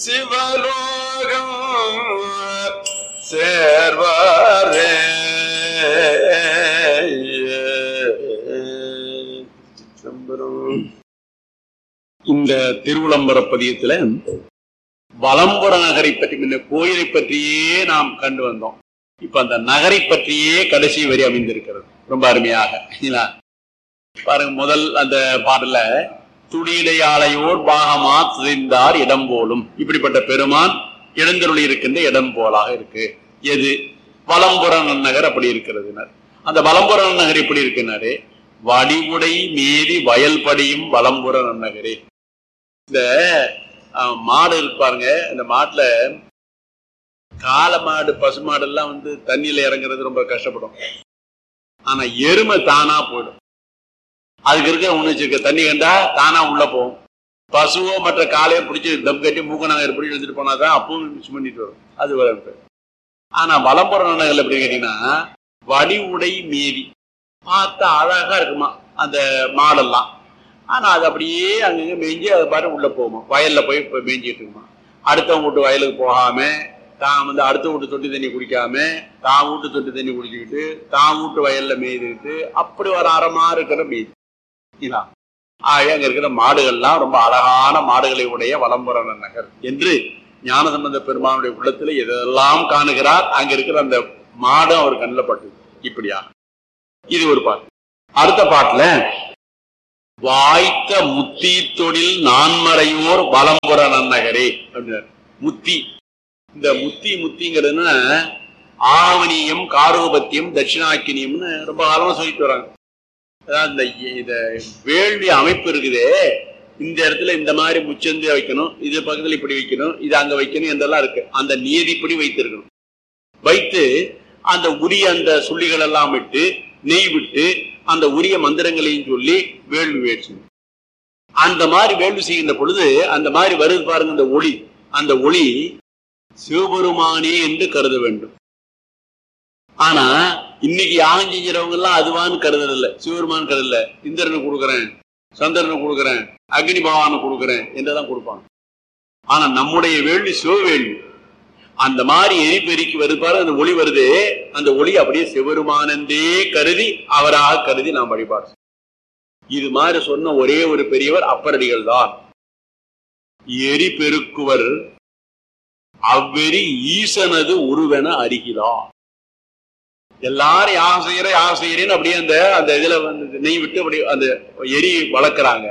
சிவலோகம் சேர்வாரே சிதம்பரம். இந்த திருவிளம்பர பதியத்துல வலம்புற நகரை பற்றி முன்ன கோயிலை பற்றியே நாம் கண்டு வந்தோம் இப்ப அந்த நகரை பற்றியே கடைசி வரி அமைந்திருக்கிறது ரொம்ப அருமையாக இல்லைங்களா? பாருங்க முதல் அந்த பாடல துடியிடையாளையோர் பாகமா சிதைந்தார் இடம் போலும் இப்படிப்பட்ட பெருமான் எழுந்தருளி இருக்கின்ற இடம் போலாக இருக்கு எது வலம்புற நன்னகர் அப்படி இருக்கிறதுனர் அந்த வலம்புற நன்னகர் எப்படி இருக்குனாரு வடிவுடை மீதி வயல்படியும் வலம்புற நன்னகரே இந்த அஹ், மாடு இருக்கு பாருங்க இந்த மாட்டுல காளை மாடு பசு மாடு எல்லாம் வந்து தண்ணியில இறங்குறது ரொம்ப கஷ்டப்படும் ஆனா எருமை தானா போயிடும் அதுக்கு இருக்க உணர்ச்சிருக்க தண்ணி கண்டா தானா உள்ள போகும் பசுவோ மற்ற காலையோ பிடிச்சி தம் கட்டி மூக்கநாகர் பிடிச்சி எடுத்துட்டு போனாதான் அப்பவும் மிஸ் பண்ணிட்டு வரும் அது வளர்ப்பு ஆனா வலம்புற நகர்கள் எப்படி கேட்டீங்கன்னா வடி உடை மீதி பார்த்தா அழகா இருக்குமா அந்த மாடெல்லாம் ஆனா அது அப்படியே அங்கங்க மேய்ஞ்சி அது பாட்டு உள்ள போகுமா வயல்ல போய் இப்ப மேய்ஞ்சிட்டு இருக்குமா அடுத்தவங்க வீட்டு வயலுக்கு போகாம தான் வந்து அடுத்த வீட்டு தொட்டி தண்ணி குடிக்காம தான் வீட்டு தொட்டி தண்ணி குடிச்சுக்கிட்டு தான் வீட்டு வயல்ல மேய்துக்கிட்டு அப்படி ஒரு அறமா இருக்கிற மேய்ச்சி சரிங்களா? ஆக அங்க இருக்கிற மாடுகள்லாம் ரொம்ப அழகான மாடுகளை உடைய வலம்புற நகர் என்று ஞானசம்பந்த பெருமானுடைய உள்ளத்துல எதெல்லாம் காணுகிறார் அங்க இருக்கிற அந்த மாடும் அவர் கண்ணில் பட்டது இப்படியா இது ஒரு பாட்டு அடுத்த பாட்டுல வாய்த்த முத்தி தொழில் நான்மறையோர் வலம்புற நன்னகரே அப்படின்னாரு முத்தி இந்த முத்தி முத்திங்கிறதுன்னா ஆவணியம் காரோபத்தியம் தட்சிணாக்கினியம்னு ரொம்ப காலமா சொல்லிட்டு வராங்க அதாவது இந்த இந்த வேள்வி அமைப்பு இருக்குதே இந்த இடத்துல இந்த மாதிரி முச்சந்து வைக்கணும் இது பக்கத்துல இப்படி வைக்கணும் இது அங்க வைக்கணும் என்றெல்லாம் இருக்கு அந்த நியதிப்படி வைத்திருக்கணும் வைத்து அந்த உரிய அந்த சுள்ளிகள் எல்லாம் விட்டு நெய் விட்டு அந்த உரிய மந்திரங்களையும் சொல்லி வேள்வி வேட்சணும் அந்த மாதிரி வேள்வி செய்கின்ற பொழுது அந்த மாதிரி வருது பாருங்க இந்த ஒளி அந்த ஒளி சிவபெருமானே என்று கருத வேண்டும் ஆனா இன்னைக்கு யாகம் செஞ்சுறவங்க எல்லாம் அதுவான்னு கருதல சிவபெருமான் கருதல இந்திரனுக்கு கொடுக்குறேன் சந்திரனுக்கு கொடுக்குறேன் அக்னி பகவானுக்கு கொடுக்குறேன் என்றுதான் கொடுப்பாங்க ஆனா நம்முடைய வேள்வி சிவவேள்வி அந்த மாதிரி எரிபெருக்கி வருது பாரு அந்த ஒளி வருது அந்த ஒளி அப்படியே சிவபெருமானந்தே கருதி அவராக கருதி நாம் வழிபாடு செய்வோம். இது மாதிரி சொன்ன ஒரே ஒரு பெரியவர் அப்பரடிகள் தான் எரி பெருக்குவர் அவ்வெறி ஈசனது உருவென அறிகிறார் எல்லாரும் யாகம் செய்யற யாகம் செய்யறேன்னு அப்படியே அந்த அந்த இதுல வந்து நெய் விட்டு அப்படி அந்த எரி வளர்க்குறாங்க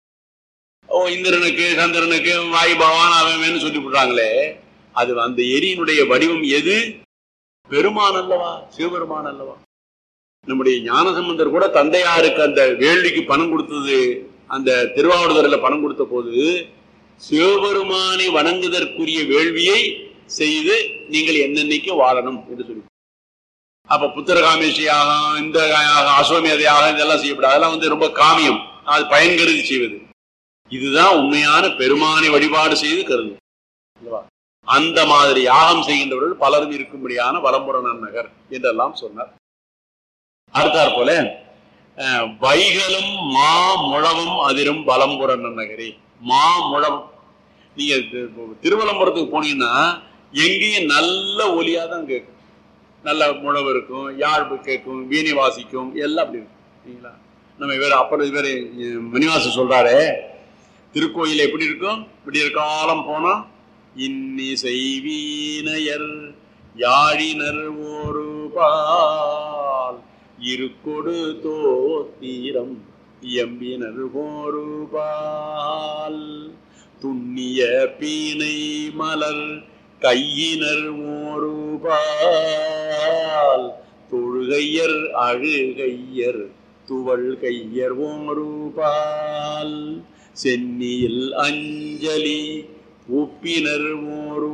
ஓ இந்திரனுக்கு சந்திரனுக்கு வாயு பகவான் அவன் சொல்லி விடுறாங்களே அது அந்த எரியினுடைய வடிவம் எது பெருமான் அல்லவா சிவபெருமான் அல்லவா நம்முடைய ஞானசம்பந்தர் கூட தந்தையாருக்கு அந்த வேள்விக்கு பணம் கொடுத்தது அந்த திருவாவூர்துறையில பணம் கொடுத்த போது சிவபெருமானை வணங்குதற்குரிய வேள்வியை செய்து நீங்கள் என்னென்னைக்கு வாழணும் என்று சொல்லி அப்ப புத்திரகாமேஷி யாகம் இந்த யாகம் அஸ்வமேத யாகம் இதெல்லாம் செய்யப்படாது அதெல்லாம் வந்து ரொம்ப காமியம் அது பயன்கருதி செய்வது இதுதான் உண்மையான பெருமானை வழிபாடு செய்து கருது அல்லவா? அந்த மாதிரி யாகம் செய்கின்றவர்கள் பலரும் இருக்கும்படியான வலம்புறநன் நகர் என்றெல்லாம் சொன்னார் அடுத்தாற் போல அஹ், வைகளும் மா முழவும் அதிரும் வலம்புறநன் நகரே மா முழவும் நீங்க தி- திருவலம்புரத்துக்கு போனீங்கன்னா எங்கேயும் நல்ல ஒலியா தான் கேட்கும் நல்ல முழவு இருக்கும் யாழ்வு கேட்கும் வீணை வாசிக்கும் எல்லாம் அப்படி இருக்கும் சரிங்களா நம்ம வேற அப்புறம் வேற மணிவாசன் சொல்றாரு திருக்கோயில் எப்படி இருக்கும் விடியற் காலம் போனா இன்னி செய்வீனையர் யாழினர் ஒரு பால் இருக்கொடு தோத்தீரம் எம்பினர் ஒரு பால் துண்ணிய பீனை மலர் கையினர் ஒரு பால் தொழுகையர் அழுகையர் துவள் கையர் ஒரு பால் சென்னியில் அஞ்சலி உப்பினர் ஒரு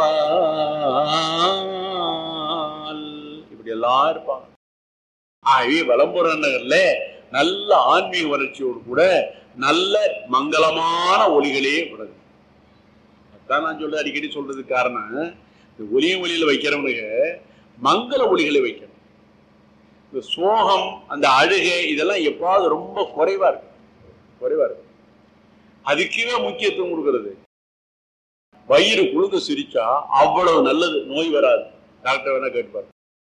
பால் இப்படி எல்லாம் இருப்பாங்க ஆகவே வலம்புற நகர்ல நல்ல ஆன்மீக வளர்ச்சியோடு கூட நல்ல மங்களமான ஒலிகளே விடுது அதான் நான் சொல்ல அடிக்கடி சொல்றதுக்கு காரணம் இந்த ஒலியும் ஒலியில வைக்கிறவனுங்க மங்கள ஒலிகளை வைக்கணும் இந்த சோகம் அந்த அழுகை இதெல்லாம் எப்பாவது ரொம்ப குறைவா இருக்கு குறைவா இருக்கு அதுக்கே முக்கியத்துவம் கொடுக்கிறது வயிறு குழுங்க சிரிச்சா அவ்வளவு நல்லது நோய் வராது டாக்டர் வேணா கேட்பார்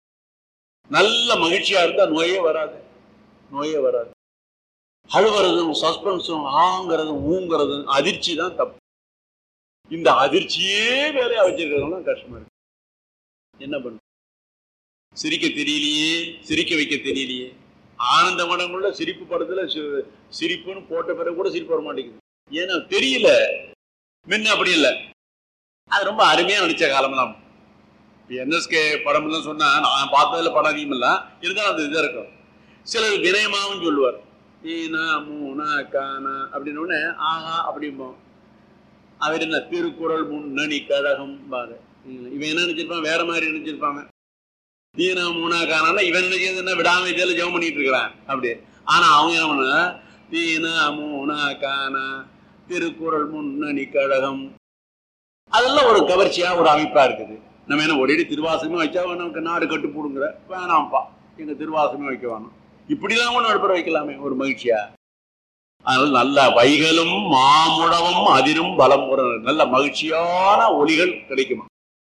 நல்ல மகிழ்ச்சியா இருந்தா நோயே வராது நோயே வராது அழுவுறதும் சஸ்பென்ஸும் ஆங்கிறதும் ஊங்கிறதும் அதிர்ச்சி தான் தப்பு இந்த அதிர்ச்சியே வேலையா வச்சிருக்கிறதுலாம் கஷ்டமா இருக்கு என்ன பண்ண சிரிக்க தெரியலையே சிரிக்க வைக்க தெரியலையே ஆனந்த மடங்குள்ள சிரிப்பு படத்துல சி- சிரிப்புன்னு போட்ட பிறகு கூட சிரிப்பு வர மாட்டேங்குது ஏன்னா தெரியல முன்ன அப்படி இல்லை அது ரொம்ப அருமையா நடிச்ச காலம்லாம் என்எஸ்கே படம்லாம் சொன்னா நான் பார்த்ததுல படம் அதிகம் இல்ல இருந்தாலும் அது இதா இருக்கும் சிலர் வினயமாவும் சொல்லுவார் ஈனா மூனா கானா அப்படின்னு உடனே ஆஹா அப்படிம்போம் அவர் என்ன திருக்குறள் முன்னணி கழகம் பாரு இவன் என்ன நினைச்சிருப்பான் வேற மாதிரி நினைச்சிருப்பாங்க தீனா மூணா காணா இவன் நினைச்சது என்ன விடாம இதில் ஜெபம் பண்ணிட்டு இருக்கிறான் அப்படி ஆனா அவங்க என்ன பண்ண தீனா மூணா காணா திருக்குறள் முன்னணி கழகம் அதெல்லாம் ஒரு கவர்ச்சியா ஒரு அமைப்பா இருக்குது நம்ம என்ன ஒரே திருவாசகமே வச்சா நமக்கு நாடு கட்டு போடுங்கிற வேணாம்ப்பா எங்க திருவாசகமே வைக்க வேணாம் இப்படிலாம் ஒன்று நடுப்புற வைக்கலாமே ஒரு மகிழ்ச்சியா அதனால நல்ல வைகளும் மாமுழவும் அதிரும் பலம் நல்ல மகிழ்ச்சியான ஒலிகள் கிடைக்குமா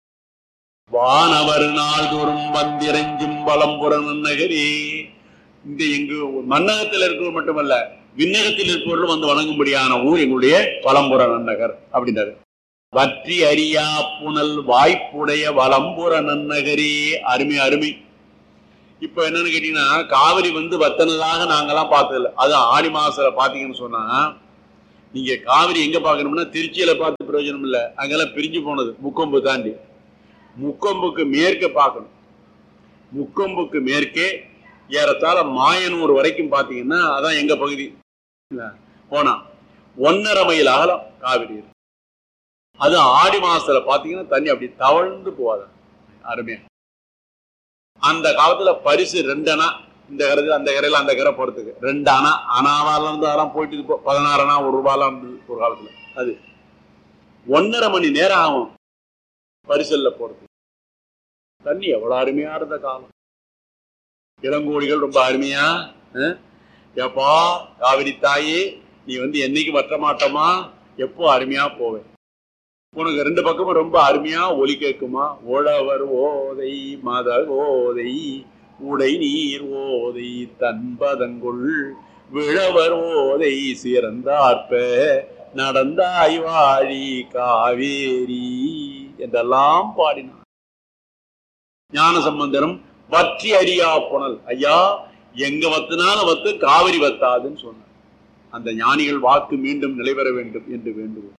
வானவர் நாள்தோறும் வந்திரஞ்சும் பலம்புற நன்னகரே இந்த எங்கு மன்னகத்தில் இருக்கிறவர் மட்டுமல்ல விண்ணகத்தில் இருப்பவர்களும் வந்து வணங்கும்படியான ஊர் எங்களுடைய பலம்புற நன்னகர் அப்படின்றாரு வற்றி அறியா புனல் வாய்ப்புடைய வலம்புற நன்னகரே அருமை அருமை இப்ப என்னன்னு கேட்டீங்கன்னா காவிரி வந்து வத்தனதாக நாங்கெல்லாம் பார்த்ததில்ல அது ஆடி மாசத்துல பாத்தீங்கன்னு சொன்னா நீங்க காவிரி எங்க பாக்கணும்னா திருச்சியில பார்த்து பிரயோஜனம் இல்ல அங்கெல்லாம் பிரிஞ்சு போனது முக்கொம்பு தாண்டி முக்கொம்புக்கு மேற்க பார்க்கணும் முக்கொம்புக்கு மேற்கே ஏறத்தாழ மாயனூர் வரைக்கும் பாத்தீங்கன்னா அதான் எங்க பகுதி இல்ல, போனா ஒன்னரை மைல் அகலம் காவிரி இருக்கு. அது ஆடி மாசத்துல பாத்தீங்கன்னா தண்ணி அப்படி தவழ்ந்து போவாது அருமையா அந்த காலத்துல பரிசு ரெண்டு அணா இந்த கரையில அந்த கரையில அந்த கரை போறதுக்கு ரெண்டு அணா அணாவால இருந்து அதெல்லாம் போயிட்டு இது போ- பதினாறு அணா ஒரு ரூபாலாம் இருந்தது ஒரு காலத்துல அது ஒன்னரை மணி நேரம் ஆகும் பரிசல்ல போறதுக்கு தண்ணி எவ்வளவு அருமையா இருந்த காலம் இளங்கோடிகள் ரொம்ப அருமையா அஹ், ஏப்பா காவிரி தாயே நீ வந்து என்னைக்கு வற்ற மாட்டோமா எப்போ அருமையா போவேன் உனக்கு ரெண்டு பக்கமும் ரொம்ப அருமையா ஒலி கேட்குமா உழவர் ஓதை மத ஓதை உடை நீர் ஓதை தன்பதங்குள் விழவர் ஓதை சிறந்தார்ப்ப நடந்தாய் வாழி காவேரி என்றெல்லாம் பாடினார் ஞான சம்பந்தரும் வற்றி அறியா புனல் ஐயா எங்க வத்தினாலும் வத்து காவிரி வத்தாதுன்னு சொன்னார் அந்த ஞானிகள் வாக்கு மீண்டும் நிலைபெற வேண்டும் என்று வேண்டுவோம்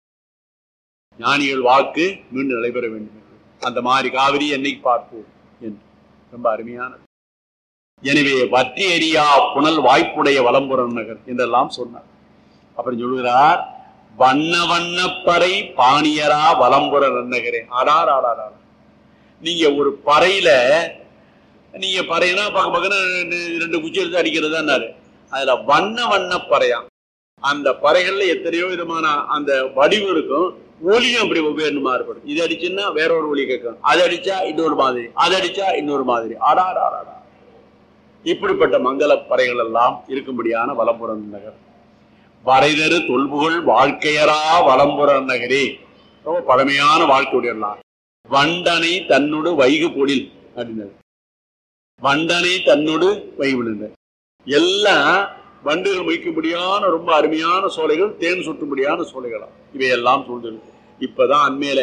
ஞானிகள் வாக்கு மீண்டும் நடைபெற வேண்டும் என்று. அந்த மாதிரி காவிரி என்னைக்கு பார்ப்போம் என்று ரொம்ப அருமையானது எனவே வற்றி எரியா புனல் வாய்ப்புடைய வலம்புறம் நகர் என்றெல்லாம் சொன்னார் அப்புறம் சொல்லுகிறார் வண்ண வண்ணப்பறை பாணியரா வலம்புற நன்னகரே ஆடார் ஆடார் ஆடார் நீங்க ஒரு பறையில நீங்க பறையினா பக்க பக்கன ரெண்டு குச்சி எடுத்து அடிக்கிறதான்னாரு அதுல வண்ண வண்ண பறையாம் அந்த பறைகள்ல எத்தனையோ விதமான அந்த வடிவு இருக்கும் ஒலியும் அப்படி வெவ்வேறு மாறுபடும் இது அடிச்சுன்னா வேற ஒரு ஒலி கேட்கும் அது அடிச்சா இன்னொரு மாதிரி அது அடிச்சா இன்னொரு மாதிரி ஆடாடா ஆடாடா இப்படிப்பட்ட மங்கள பறைகள் எல்லாம் இருக்கும்படியான வலம்புறம் நகர் வரைதரு தொல்புகழ் வாழ்க்கையரா வலம்புற நகரே ரொம்ப பழமையான வாழ்க்கையுடையலாம் வண்டனை தன்னோடு வைகு பொழில் அப்படின்னாரு வண்டனை தன்னோடு வைகுனர் எல்லாம் வண்டுகள் மொய்க்கும்படியான ரொம்ப அருமையான சோலைகள் தேன் சுற்றும்படியான சோலைகளா இவையெல்லாம் சூழ்ந்திருக்கு இப்பதான் அண்மையில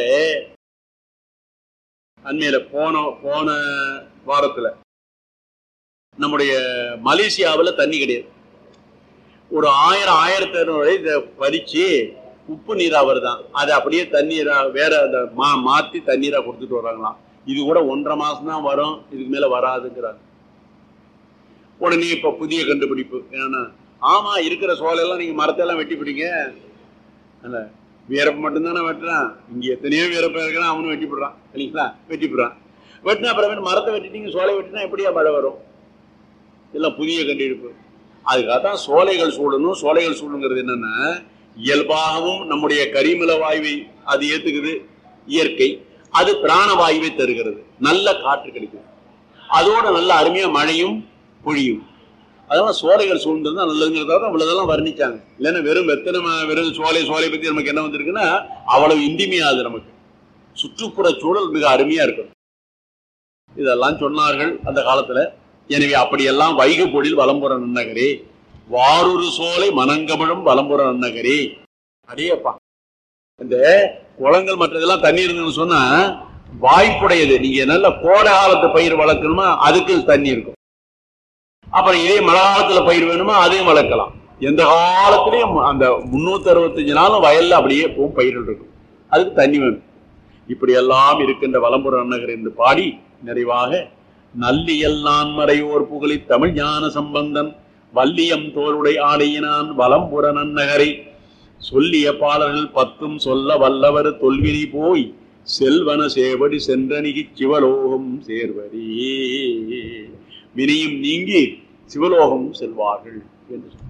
அண்மையில போன போன வாரத்துல நம்முடைய மலேசியாவுல தண்ணி கிடையாது ஒரு ஆயிரம் ஆயிரத்தி ஐநூறு இதை பறிச்சு உப்பு நீரா வருதான் அதை அப்படியே தண்ணீரா வேற அந்த மா மாத்தி தண்ணீரா கொடுத்துட்டு வர்றாங்களாம் இது கூட ஒன்றரை மாசம் தான் வரும் இதுக்கு மேல வராதுங்கிறாங்க உடனே இப்ப புதிய கண்டுபிடிப்பு என்னன்னா ஆமா இருக்கிற சோலையெல்லாம் நீங்க மரத்தெல்லாம் வெட்டி பிடிங்க அல்ல வீரப்ப மட்டும்தானே வெட்டுறான் இங்க எத்தனையோ வீரப்ப இருக்கிறான் அவனும் வெட்டி போடுறான் இல்லைங்களா வெட்டி போடுறான் வெட்டினா அப்புறம் மரத்தை வெட்டிட்டீங்க சோலை வெட்டினா எப்படியா மழை வரும் இதெல்லாம் புதிய கண்டுபிடிப்பு அதுக்காக தான் சோலைகள் சூழணும் சோலைகள் சூழணுங்கிறது என்னன்னா இயல்பாகவும் நம்முடைய கரிமல வாயுவை அது ஏத்துக்குது இயற்கை அது பிராண வாயுவை தருகிறது நல்ல காற்று கிடைக்கும் அதோட நல்ல அருமையா மழையும் பொழியும் அதெல்லாம் சோலைகள் சூழ்ந்தது நல்லதுங்கிறதா இவ்வளவுதெல்லாம் வர்ணிச்சாங்க இல்லைன்னா வெறும் வெத்தனை ம- வெறும் சோலை சோலை பத்தி நமக்கு என்ன வந்திருக்குன்னா அவ்வளவு இந்திமையாது நமக்கு சுற்றுப்புற சூழல் மிக அருமையா இருக்கும் இதெல்லாம் சொன்னார்கள் அந்த காலத்துல எனவே அப்படியெல்லாம் வைகை பொழில் வலம்புற நன்னகரே வாரொரு சோலை மனங்கமழும் வலம்புற நன்னகரே அடேப்பா இந்த குளங்கள் மற்றதெல்லாம் தண்ணி இருந்ததுன்னு சொன்னா வாய்ப்புடையது நீங்க நல்ல கோடை காலத்து பயிர் வளர்க்கணுமா அதுக்கு தண்ணி இருக்கும் அப்புறம் இதே மழை காலத்துல பயிர் வேணுமா அதையும் வளர்க்கலாம் எந்த காலத்திலையும் அந்த முன்னூத்தி அறுபத்தஞ்சு நாளும் வயல்ல அப்படியே போகும் பயிர்கள் இருக்கும் அதுக்கு தண்ணி வேணும் இப்படி எல்லாம் இருக்கின்ற வலம்புற நன்னகர் என்று பாடி நிறைவாக நல்லியல் நான் மறையோர் புகழி தமிழ் ஞான சம்பந்தன் வல்லியம் தோளுடை ஆடையினான் வலம்புற நன்னகரை சொல்லிய பாடல்கள் பத்தும் சொல்ல வல்லவர் தொல்வினை போய் செல்வன சேவடி சென்றணிகி சிவலோகம் சேர்வரே வினையும் நீங்கி சிவலோகம் செல்வார்கள் என்று சொன்னார்.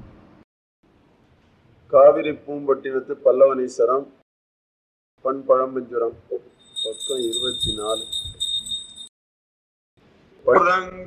காவிரி பூம்பட்டினத்து பல்லவனீஸ்வரம் பண் பழம்பஞ்சுரம் பக்கம் இருபத்தி நாலு